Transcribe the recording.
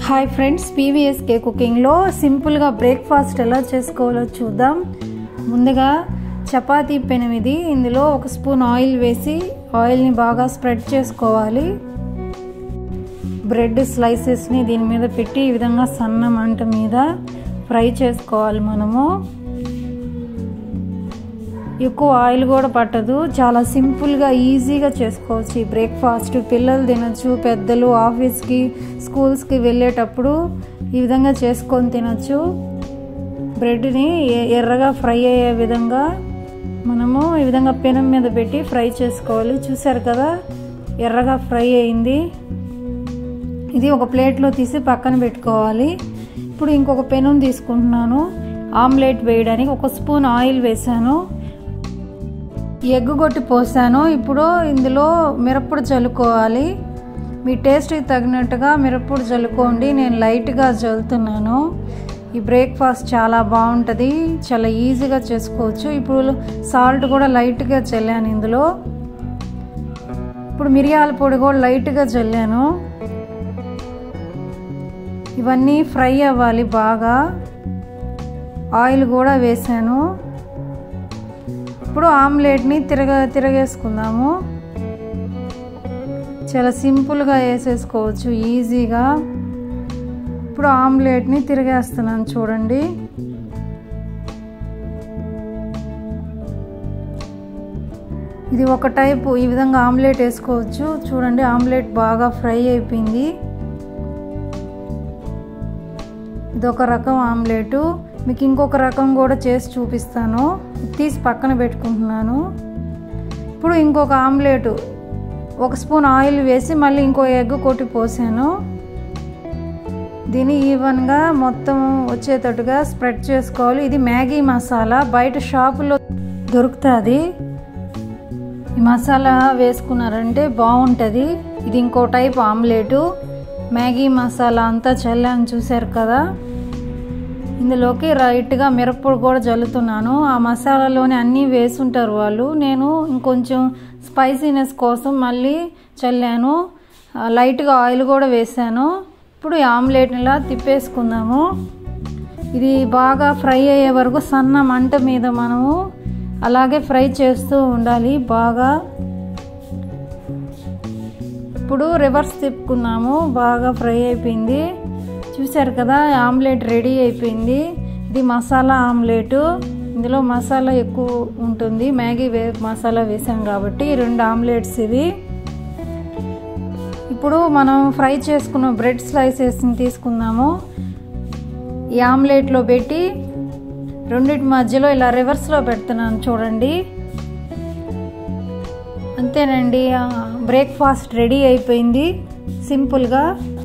hi friends PVSK కుకింగ్లో సింపుల్గా breakfast ఎలా చేసుకోవాలో చూద్దాం ముందుగా చపాతీ పెనమిది ఇందులో ఒక స్పూన్ ఆయిల్ వేసి ఆయిల్ని బాగా స్ప్రెడ్ చేసుకోవాలి బ్రెడ్ స్లైసెస్ని దీని మీద పెట్టి ఈ విధంగా సన్న మంట మీద ఫ్రై చేసుకోవాలి మనము ఎక్కువ ఆయిల్ కూడా పట్టదు చాలా సింపుల్గా ఈజీగా చేసుకోవచ్చు ఈ బ్రేక్ఫాస్ట్ పిల్లలు తినచ్చు పెద్దలు ఆఫీస్కి స్కూల్స్కి వెళ్ళేటప్పుడు ఈ విధంగా చేసుకొని తినచ్చు బ్రెడ్ని ఎర్రగా ఫ్రై అయ్యే విధంగా మనము ఈ విధంగా పెనం మీద పెట్టి ఫ్రై చేసుకోవాలి చూసారు కదా ఎర్రగా ఫ్రై అయింది ఇది ఒక ప్లేట్లో తీసి పక్కన పెట్టుకోవాలి ఇప్పుడు ఇంకొక పెనం తీసుకుంటున్నాను ఆమ్లెట్ వేయడానికి ఒక స్పూన్ ఆయిల్ వేసాను ఎగ్ కొట్టి పోసాను ఇప్పుడు ఇందులో మిరప్పొడి చల్లుకోవాలి మీ టేస్ట్కి తగినట్టుగా మిరప్పొడి చల్లుకోండి నేను లైట్గా చల్లుతున్నాను ఈ బ్రేక్ఫాస్ట్ చాలా బాగుంటుంది చాలా ఈజీగా చేసుకోవచ్చు ఇప్పుడు సాల్ట్ కూడా లైట్గా చల్లాను ఇందులో ఇప్పుడు మిరియాల పొడి కూడా లైట్గా చల్లాను ఇవన్నీ ఫ్రై అవ్వాలి బాగా ఆయిల్ కూడా వేసాను ఇప్పుడు ఆమ్లెట్ని తిరగ తిరగేసుకుందాము చాలా సింపుల్గా వేసేసుకోవచ్చు ఈజీగా ఇప్పుడు ఆమ్లెట్ని తిరిగేస్తున్నాను చూడండి ఇది ఒక టైపు ఈ విధంగా ఆమ్లెట్ వేసుకోవచ్చు చూడండి ఆమ్లెట్ బాగా ఫ్రై అయిపోయింది ఇదొక రకం ఆమ్లెటు మీకు ఇంకొక రకం కూడా చేసి చూపిస్తాను తీసి పక్కన పెట్టుకుంటున్నాను ఇప్పుడు ఇంకొక ఆమ్లెట్ ఒక స్పూన్ ఆయిల్ వేసి మళ్ళీ ఇంకో ఎగ్ కొట్టి పోసాను దీన్ని ఈవెన్గా మొత్తం వచ్చేటట్టుగా స్ప్రెడ్ చేసుకోవాలి ఇది మ్యాగీ మసాలా బయట షాపులో దొరుకుతుంది ఈ మసాలా వేసుకున్నారంటే బాగుంటుంది ఇది ఇంకో టైప్ ఆమ్లెటు మ్యాగీ మసాలా అంతా చల్లాను చూశారు కదా ఇందులోకి రైట్గా మిరప్పొడి కూడా జల్లుతున్నాను ఆ మసాలాలోనే అన్నీ వేసుంటారు వాళ్ళు నేను ఇంకొంచెం స్పైసీనెస్ కోసం మళ్ళీ చల్లాను లైట్గా ఆయిల్ కూడా వేసాను ఇప్పుడు ఈ ఆమ్లెట్ని ఇలా తిప్పేసుకుందాము ఇది బాగా ఫ్రై అయ్యే వరకు సన్న మంట మీద మనము అలాగే ఫ్రై చేస్తూ ఉండాలి బాగా ఇప్పుడు రివర్స్ తిప్పుకున్నాము బాగా ఫ్రై అయిపోయింది చూశారు కదా ఆమ్లెట్ రెడీ అయిపోయింది ఇది మసాలా ఆమ్లెట్ ఇందులో మసాలా ఎక్కువ ఉంటుంది మ్యాగీ వే మసాలా వేసాం కాబట్టి రెండు ఆమ్లెట్స్ ఇవి ఇప్పుడు మనం ఫ్రై చేసుకున్న బ్రెడ్ స్లైసెస్ని తీసుకుందాము ఈ ఆమ్లెట్లో పెట్టి రెండింటి మధ్యలో ఇలా రివర్స్లో పెడుతున్నాను చూడండి అంతేనండి బ్రేక్ఫాస్ట్ రెడీ అయిపోయింది సింపుల్గా